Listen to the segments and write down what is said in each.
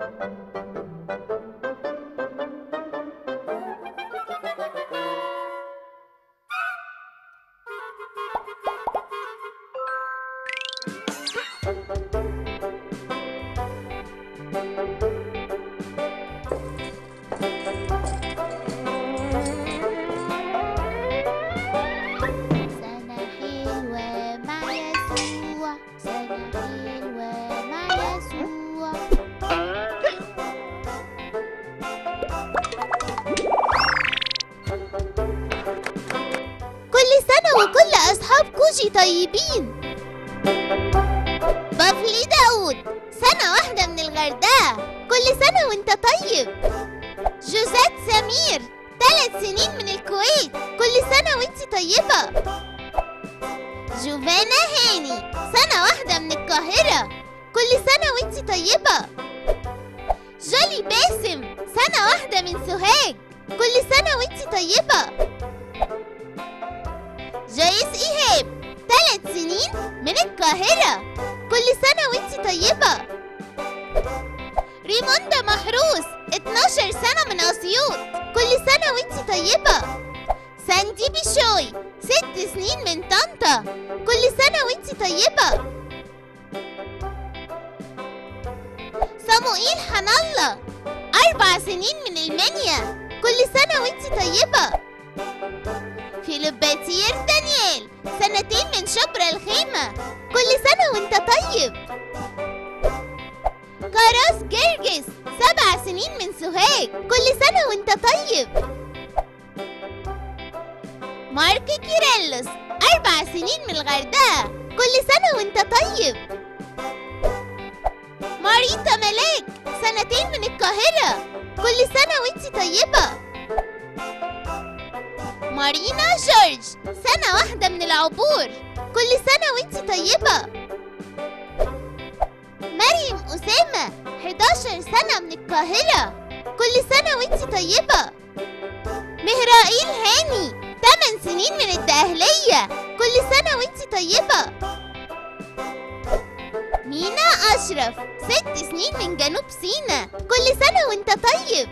سنة حلوة مع يسوع سنة حلوة مع يسوع كل سنة وكل أصحاب كوجي طيبين بافلي داود سنة واحدة من الغردقة كل سنة وانت طيب جوزات سمير ثلاث سنين من الكويت كل سنة وانت طيبة جوفانا هاني سنة واحدة من القاهرة كل سنة وانت طيبة جولي باسم سنة واحدة من سوهاج كل سنة وانت طيبة جايس إيهاب ثلاث سنين من القاهرة كل سنة وانت طيبة ريموندا محروس 12 سنة من أسيوط كل سنة وانت طيبة ساندي بشوي ست سنين من طنطا كل سنة وانت طيبة صموئيل حنالله أربع سنين من المنيا كل سنة وانت طيبة فيلباتير دانيال سنتين من شبرا الخيمة كل سنة وانت طيب كراس جرجس سبع سنين من سوهاج كل سنة وانت طيب مارك كيرلس أربع سنين من الغردقة كل سنة وانت طيب ماريتا ملاك سنتين من القاهرة كل سنة وانت طيبة مارينا جورج سنة واحدة من العبور كل سنة وانت طيبة مريم أسامة 11 سنة من القاهرة كل سنة وانت طيبة مهرائيل هاني 8 سنين من الدقهلية كل سنة وانت طيبة مينا أشرف 6 سنين من جنوب سينا كل سنة وانت طيب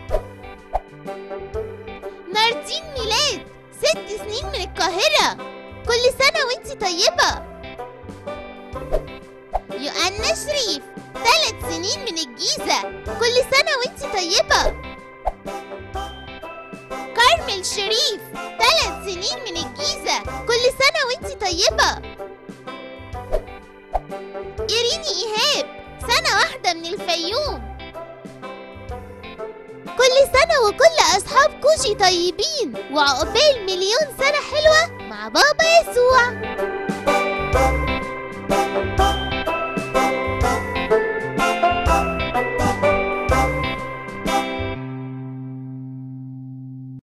ناردين ميلاد ست سنين من القاهرة كل سنة وانت طيبة يوأنا شريف ثلاث سنين من الجيزة كل سنة وانت طيبة كارمل شريف ثلاث سنين من الجيزة كل سنة وانت طيبة إيريني إيهاب سنة واحدة من الفيوم كل سنة وكل أصحاب كوجي طيبين وعقبال مليون سنة حلوة مع بابا يسوع